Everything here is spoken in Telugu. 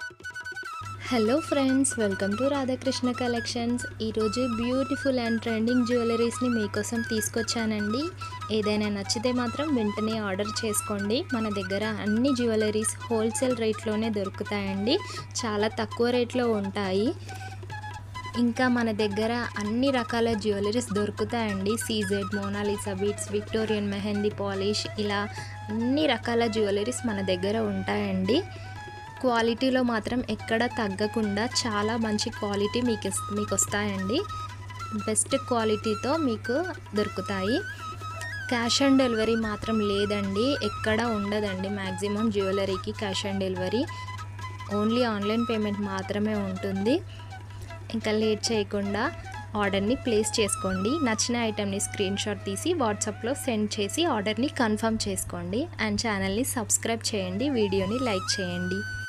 hello friends welcome to Radhakrishna collections ఈరోజు బ్యూటిఫుల్ అండ్ ట్రెండింగ్ జ్యువెలరీస్ని మీకోసం తీసుకొచ్చానండి ఏదైనా నచ్చితే మాత్రం వెంటనే ఆర్డర్ చేసుకోండి మన దగ్గర అన్ని జ్యువెలరీస్ హోల్సేల్ రేట్లోనే దొరుకుతాయండి చాలా తక్కువ రేట్లో ఉంటాయి ఇంకా మన దగ్గర అన్ని రకాల జ్యువెలరీస్ దొరుకుతాయండి CZ Mona Lisa beads Victorian mehndi polish ఇలా అన్ని రకాల జ్యువెలరీస్ మన దగ్గర ఉంటాయండి క్వాలిటీలో మాత్రం ఎక్కడ తగ్గకుండా చాలా మంచి క్వాలిటీ మీకు ఇస్- మీకు వస్తాయండి బెస్ట్ క్వాలిటీతో మీకు దొరుకుతాయి క్యాష్ ఆన్ డెలివరీ మాత్రం లేదండి ఎక్కడ ఉండదండి మ్యాక్సిమం జ్యువెలరీకి cash on delivery only online payment మాత్రమే ఉంటుంది ఇంకా లేట్ చేయకుండా ఆర్డర్ని ప్లేస్ చేసుకోండి నచ్చిన ఐటెంని స్క్రీన్ షాట్ తీసి వాట్సాప్లో సెండ్ చేసి ఆర్డర్ని కన్ఫర్మ్ చేసుకోండి అండ్ ఛానల్ని సబ్స్క్రైబ్ చేయండి వీడియోని లైక్ చేయండి